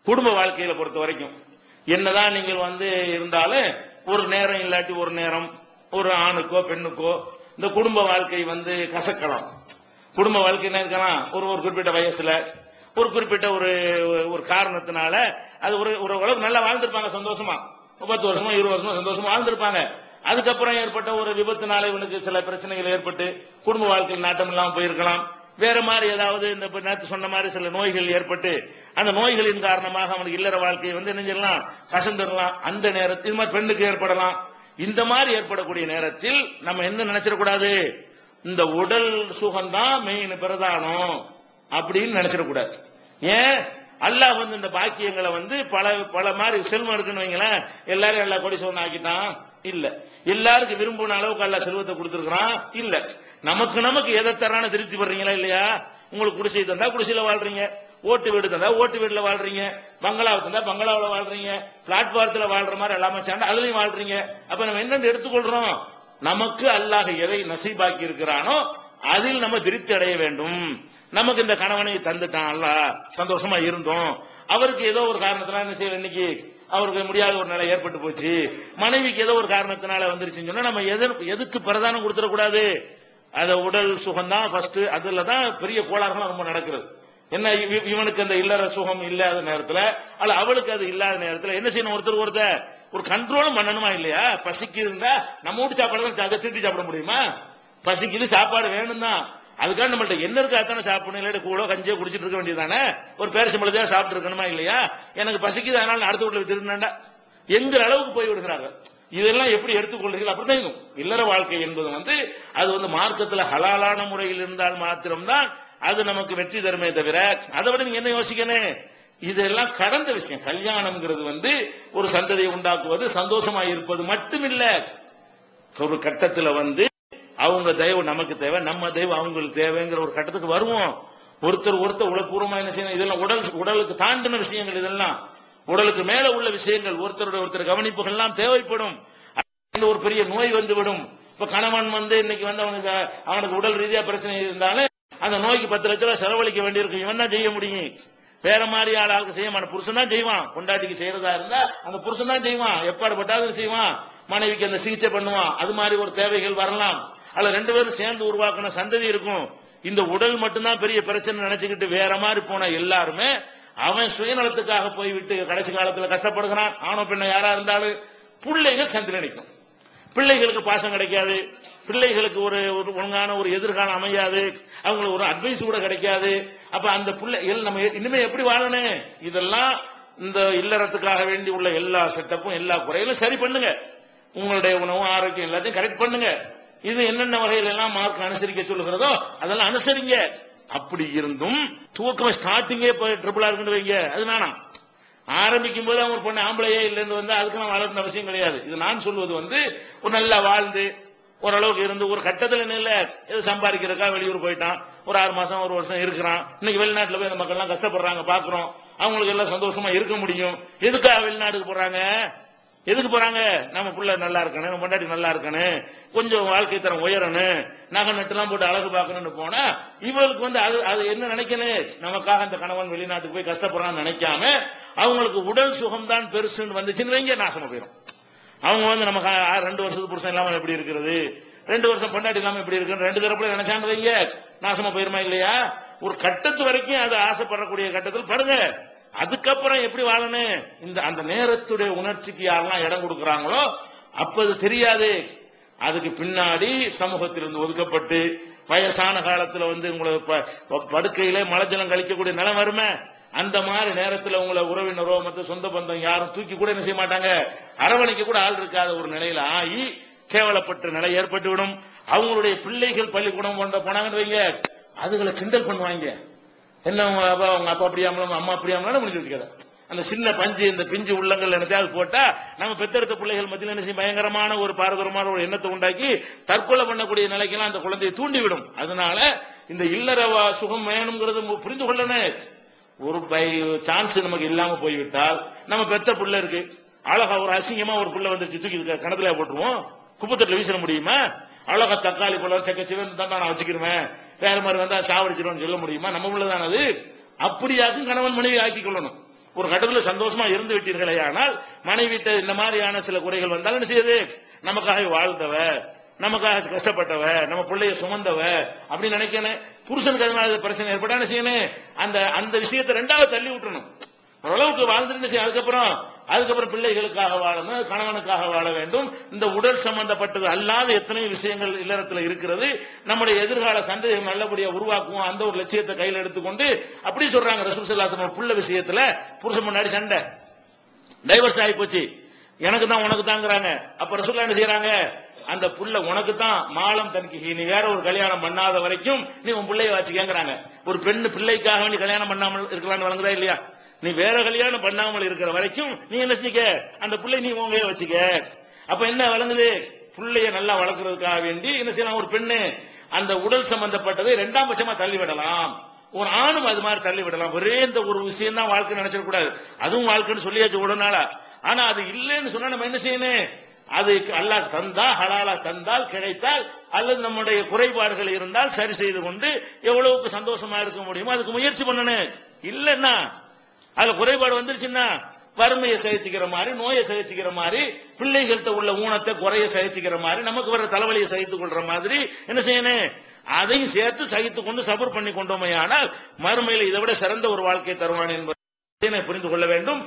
குடும்ப வாழ்க்கையில பொறுத்த வரைக்கும் என்னதான் நீங்கள் வந்து இருந்தாலும் ஒரு நேரம் இல்லாட்டி ஒரு நேரம் ஒரு ஆணுக்கோ பெண்ணுக்கோ இந்த குடும்ப வாழ்க்கை வந்து கசக்கலாம் குடும்ப வாழ்க்கை என்ன இருக்கலாம் ஒரு ஒரு குறிப்பிட்ட வயசுல ஒரு குறிப்பிட்ட ஒரு ஒரு காரணத்தினால அது ஒரு ஒரு அளவுக்கு நல்லா வாழ்ந்திருப்பாங்க சந்தோஷமா பத்து வருஷமா இருபது வருஷமா சந்தோஷமா வாழ்ந்திருப்பாங்க அதுக்கப்புறம் ஏற்பட்ட ஒரு விபத்துனால இவனுக்கு சில பிரச்சனைகள் ஏற்பட்டு குடும்ப வாழ்க்கையில் நாட்டம் இல்லாம போயிருக்கலாம் வேற மாதிரி ஏதாவது இந்த இப்ப நேத்து சொன்ன மாதிரி சில நோய்கள் ஏற்பட்டு அந்த நோய்களின் காரணமாக அவனுக்கு இல்லற வாழ்க்கையை வந்து என்ன செய்யலாம் கசந்துடலாம் அந்த நேரத்தில் இது மாதிரி பெண்ணுக்கு ஏற்படலாம் இந்த மாதிரி ஏற்படக்கூடிய நேரத்தில் நம்ம என்ன நினைச்சிடக்கூடாது இந்த உடல் சுகம்தான் மெயின் பிரதானம் அப்படின்னு நினைச்சிடக்கூடாது ஏன் அல்லாஹ் வந்து இந்த பாக்கியங்களை வந்து பல பல மாதிரி செல்வம் இருக்குன்னு வைங்களேன் எல்லாரும் எல்லா கொடி சொன்ன ஆக்கிட்டான் இல்ல எல்லாருக்கும் விரும்பின அளவுக்கு அல்ல செல்வத்தை கொடுத்திருக்கிறான் இல்ல நமக்கு நமக்கு எதை தரான திருப்தி படுறீங்களா இல்லையா உங்களுக்கு குடிசை தந்தா குடிசையில வாழ்றீங்க ஓட்டு வீடு தந்தா ஓட்டு வீடுல வாழ்றீங்க பங்களாவை தந்தா பங்களாவுல வாழ்றீங்க பிளாட்பாரத்துல வாழ்ற மாதிரி எல்லாமே சேர்ந்து அதுலயும் வாழ்றீங்க அப்ப நம்ம என்னன்னு எடுத்துக்கொள்றோம் நமக்கு அல்லாஹ் எதை நசீபாக்கி இருக்கிறானோ அதில் நம்ம திருப்தி அடைய வேண்டும் நமக்கு இந்த கணவனை தந்துட்டான் அல்ல சந்தோஷமா இருந்தோம் அவருக்கு ஏதோ ஒரு காரணத்தினால என்ன செய்யல இன்னைக்கு அவருக்கு முடியாத ஒரு நிலை ஏற்பட்டு போச்சு மனைவிக்கு ஏதோ ஒரு காரணத்தினால வந்துருச்சுன்னு சொன்னா நம்ம எதற்கு எதுக்கு பிரதானம் கொடுத்துடக்கூடாது அத உடல் சுகம்தான் ஃபர்ஸ்ட் அதுல தான் பெரிய கோளாறுலாம் ரொம்ப நடக்கிறது என்ன இவ- இவனுக்கு அந்த இல்லற சுகம் இல்லாத நேரத்துல அல்ல அவளுக்கு அது இல்லாத நேரத்துல என்ன செய்யணும் ஒருத்தர் ஒருத்தர் ஒரு கண்ட்ரோலும் பண்ணணுமா இல்லையா பசிக்கு இருந்தா நம்ம வீட்டு சாப்பாடு தான் திருட்டி சாப்பிட முடியுமா பசிக்குது சாப்பாடு வேணும் தான் அதுக்காக நம்மள்ட்ட என்ன இருக்கு அத்தனை சாப்பிடணும் இல்லாட்டி கூடோ கஞ்சியோ குடிச்சிட்டு இருக்க வேண்டியதானே ஒரு பேரசம்பளத்தையா சாப்பிட்டு இருக்கணுமா இல்லையா எனக்கு பசிக்குது அதனால நான் அடுத்த வீட்டுல திருநண்டா என்கிற அளவுக்கு போய் விடுகிறார்கள் இதெல்லாம் எப்படி எடுத்துக்கொள்றீர்கள் அப்படிதான் இருக்கும் இல்லற வாழ்க்கை என்பது வந்து அது வந்து மார்க்கத்துல ஹலாலான முறையில் இருந்தால் மாத்திரம்தான் அது நமக்கு வெற்றி தருமே தவிர அதை விட நீங்க என்ன யோசிக்கணும் இதெல்லாம் கடந்த விஷயம் கல்யாணம்ங்கிறது வந்து ஒரு சந்ததியை உண்டாக்குவது சந்தோஷமா இருப்பது மட்டுமில்ல ஒரு கட்டத்துல வந்து அவங்க தெய்வ நமக்கு தேவை நம்ம தெய்வம் அவங்களுக்கு தேவைங்கிற ஒரு கட்டத்துக்கு வருவோம் ஒருத்தர் ஒருத்தர் உளப்பூர்வமா என்ன செய்யணும் இதெல்லாம் உடல் உடலுக்கு தாண்டின விஷயங்கள் இதெல்லாம் உடலுக்கு மேல உள்ள விஷயங்கள் ஒருத்தருடைய ஒருத்தர் கவனிப்புகள் எல்லாம் தேவைப்படும் அதுல ஒரு பெரிய நோய் வந்துவிடும் இப்ப கணவன் வந்து இன்னைக்கு வந்து அவனுக்கு அவனுக்கு உடல் ரீதியா பிரச்சனை இருந்தாலும் அந்த நோய்க்கு பத்து லட்சம் ரூபாய் செலவழிக்க வேண்டியிருக்கும் இவன் தான் செய்ய முடியும் வேற மாதிரி ஆள் ஆளுக்கு செய்ய மாட்டான் புருஷன் தான் செய்வான் பொண்டாட்டிக்கு செய்யறதா இருந்தா அந்த புருஷன் தான் செய்வான் எப்பாடுபட்டாலும் செய்வான் மனைவிக்கு அந்த சிகிச்சை பண்ணுவான் அது மாதிரி ஒரு தேவைகள் வரலாம் அல்ல ரெண்டு பேரும் சேர்ந்து உருவாக்கின சந்ததி இருக்கும் இந்த உடல் மட்டும்தான் பெரிய பிரச்சனை நினைச்சுக்கிட்டு வேற மாதிரி போன எல்லாருமே அவன் சுயநலத்துக்காக போய்விட்டு கடைசி காலத்துல கஷ்டப்படுகிறான் ஆணோ பெண்ணோ யாரா இருந்தாலும் பிள்ளைகள் சந்தில நிற்கும் பிள்ளைகளுக்கு பாசம் கிடைக்காது பிள்ளைகளுக்கு ஒரு ஒரு ஒழுங்கான ஒரு எதிர்காலம் அமையாது அவங்களுக்கு ஒரு அட்வைஸ் கூட கிடைக்காது அப்ப அந்த பிள்ளை எல் நம்ம இனிமே எப்படி வாழணும் இதெல்லாம் இந்த இல்லறத்துக்காக வேண்டி உள்ள எல்லா செட்டப்பும் எல்லா குறையிலும் சரி பண்ணுங்க உங்களுடைய உணவு ஆரோக்கியம் எல்லாத்தையும் கரெக்ட் பண்ணுங்க இது என்னென்ன வகையில எல்லாம் மார்க் அனுசரிக்க சொல்லுகிறதோ அதெல்லாம் அனுசரிங்க அப்படி இருந்தும் துவக்கம் ஸ்டார்டிங்கே ட்ரிபிளா இருக்குன்னு வைங்க அது வேணாம் ஆரம்பிக்கும் போது அவங்க பொண்ணு ஆம்பளையே இல்லைன்னு வந்து அதுக்கு நான் வளர்ந்த அவசியம் கிடையாது இது நான் சொல்வது வந்து ஒரு நல்லா வாழ்ந்து ஓரளவுக்கு இருந்து ஒரு கட்டத்துல இல்ல எது சம்பாதிக்கிறக்கா வெளியூர் போயிட்டான் ஒரு ஆறு மாசம் ஒரு வருஷம் இருக்கிறான் இன்னைக்கு வெளிநாட்டுல போய் அந்த மக்கள் எல்லாம் கஷ்டப்படுறாங்க பாக்குறோம் அவங்களுக்கு எல்லாம் சந்தோஷமா இருக்க முடியும் எதுக்காக வெளிநாட்டுக்கு போறாங்க எதுக்கு போறாங்க நம்ம புள்ள நல்லா இருக்கணும் நம்ம பொண்டாட்டி நல்லா இருக்கணும் கொஞ்சம் வாழ்க்கை தரம் உயரணும் நகை நட்டுலாம் போட்டு அழகு பார்க்கணும்னு போனா இவங்களுக்கு வந்து அது அது என்ன நினைக்கணும் நமக்காக அந்த கணவன் வெளிநாட்டுக்கு போய் கஷ்டப்படுறான்னு நினைக்காம அவங்களுக்கு உடல் சுகம் தான் பெருசுன்னு வந்துச்சுன்னு வைங்க நாசமா போயிடும் அவங்க வந்து நமக்கு ஆ, ரெண்டு வருஷத்துக்கு புருஷன் இல்லாம எப்படி இருக்கிறது ரெண்டு வருஷம் பொண்டாட்டி இல்லாம எப்படி இருக்கு ரெண்டு தரப்புல நினைச்சாங்க வைங்க நாசமா போயிருமா இல்லையா ஒரு கட்டத்து வரைக்கும் அது ஆசைப்படக்கூடிய கட்டத்தில் படுங்க அதுக்கப்புறம் எப்படி வாழணும் இந்த அந்த நேரத்துடைய உணர்ச்சிக்கு யாரெல்லாம் இடம் கொடுக்கறாங்களோ அப்ப அது தெரியாது அதுக்கு பின்னாடி சமூகத்திலிருந்து ஒதுக்கப்பட்டு வயசான காலத்துல வந்து உங்களை ப- ப- படுக்கையிலே மலஜலம் கழிக்கக்கூடிய நிலம் வருமே அந்த மாதிரி நேரத்துல உங்களை உறவினரோ மற்ற சொந்த பந்தம் யாரும் தூக்கி கூட என்ன செய்ய மாட்டாங்க அரவணைக்க கூட ஆள் இருக்காத ஒரு நிலையில ஆகி கேவலப்பட்ட நிலை ஏற்பட்டு விடும் அவங்களுடைய பிள்ளைகள் பள்ளிக்கூடம் கொண்ட போனாங்கன்னு வைங்க அதுகளை கிண்டல் பண்ணுவாங்க என்ன உங்க அப்பா உங்க அப்பா அப்படியாமலும் உங்க அம்மா அப்படியாமலும் முடிஞ்சு வச்சுக்காத அந்த சின்ன பஞ்சு இந்த பிஞ்சு உள்ளங்கள் என்னத்தையாவது போட்டா நம்ம பெத்தெடுத்த பிள்ளைகள் மத்தியில் என்ன செய்யும் பயங்கரமான ஒரு பாரதூரமான ஒரு எண்ணத்தை உண்டாக்கி தற்கொலை பண்ணக்கூடிய நிலைக்கெல்லாம் அந்த குழந்தையை தூண்டிவிடும் அதனால இந்த இல்லற வா- சுகம் வேணுங்கிறது மு- புரிந்து கொள்ளணும் ஒரு பை சான்ஸ் நமக்கு இல்லாம போய்விட்டால் நம்ம பெத்த புள்ள இருக்கு அழகா ஒரு அசிங்கமா ஒரு புள்ள வந்துருச்சு தூக்கி க- கிணத்துல போட்டுருவோம் குப்பத்தட்டுல வீசிட முடியுமா அழகா தக்காளி பழம் செக்க சிவன் தான் நான் வச்சுக்கிருவேன் வேற மாதிரி வந்தா சாவடிச்சிருவோம்னு சொல்ல முடியுமா நம்ம உள்ளதான அது அப்படியாக்கும் கணவன் மனைவி ஆக்கி கொள்ளணும் ஒரு கட்டத்துல சந்தோஷமா இருந்து விட்டீர்களே ஆனால் மனைவிட்ட இந்த மாதிரியான சில குறைகள் வந்தாலும் என்ன செய்யுது நமக்காக வாழ்ந்தவ நமக்காக கஷ்டப்பட்டவ நம்ம பிள்ளைய சுமந்தவ அப்படின்னு நினைக்கணும் புருஷனுக்கு அதனால பிரச்சனை ஏற்பட்டா என்ன செய்யணும் அந்த அந்த விஷயத்தை ரெண்டாவது தள்ளி விட்டணும் ஓரளவுக்கு வாழ்ந்துட்டு என்ன செய்யணும் அதுக்கப்புறம் அதுக்கப்புறம் பிள்ளைகளுக்காக வாழணும் கணவனுக்காக வாழ வேண்டும் இந்த உடல் சம்பந்தப்பட்டது அல்லாத எத்தனையோ விஷயங்கள் இல்லறத்துல இருக்கிறது நம்முடைய எதிர்கால சந்தேகம் நல்லபடியா உருவாக்குவோம் அந்த ஒரு லட்சியத்தை கையில எடுத்துக்கொண்டு அப்படி சொல்றாங்க ரசூல் சல்லாசன் புள்ள விஷயத்துல புருஷன் முன்னாடி சண்டை டைவர்ஸ் ஆகி போச்சு எனக்கு தான் உனக்கு தாங்கிறாங்க அப்ப ரசூல்லா என்ன செய்யறாங்க அந்த புள்ள உனக்கு தான் மாலம் தனக்கு நீ வேற ஒரு கல்யாணம் பண்ணாத வரைக்கும் நீ உன் பிள்ளைய வச்சுக்கங்கிறாங்க ஒரு பெண்ணு பிள்ளைக்காக வேண்டி கல்யாணம் பண்ணாமல் இருக்கலாம்னு வழங்குதா இல்லையா நீ வேற கல்யாணம் பண்ணாமல் இருக்கிற வரைக்கும் நீ என்ன செஞ்சுக்க அந்த பிள்ளை நீ உங்க வச்சுக்க அப்ப என்ன வழங்குது பிள்ளைய நல்லா வளர்க்கறதுக்காக வேண்டி என்ன செய்யலாம் ஒரு பெண்ணு அந்த உடல் சம்பந்தப்பட்டதை இரண்டாம் பட்சமா தள்ளி விடலாம் ஒரு ஆணும் அது மாதிரி தள்ளி விடலாம் ஒரே இந்த ஒரு விஷயம் தான் வாழ்க்கை நினைச்சிடக்கூடாது அதுவும் வாழ்க்கைன்னு சொல்லியாச்சு உடனால ஆனா அது இல்லைன்னு சொன்னா நம்ம என்ன செய்யணும் அது அல்லாஹ் தந்தா ஹலாலா தந்தால் கிடைத்தால் அல்லது நம்முடைய குறைபாடுகள் இருந்தால் சரி செய்து கொண்டு எவ்வளவுக்கு சந்தோஷமா இருக்க முடியுமோ அதுக்கு முயற்சி பண்ணணும் இல்லைன்னா அதுல குறைபாடு வந்துருச்சுன்னா வறுமையை சகிச்சுக்கிற மாதிரி நோயை சகிச்சுக்கிற மாதிரி பிள்ளைகள்கிட்ட உள்ள ஊனத்தை குறைய சகிச்சுக்கிற மாதிரி நமக்கு வர தலைவலியை சகித்துக் கொள்ற மாதிரி என்ன செய்யணும் அதையும் சேர்த்து சகித்துக் கொண்டு சபர் பண்ணி கொண்டோமே ஆனால் மறுமையில் இதை விட சிறந்த ஒரு வாழ்க்கை தருவான் என்பதை புரிந்து கொள்ள வேண்டும்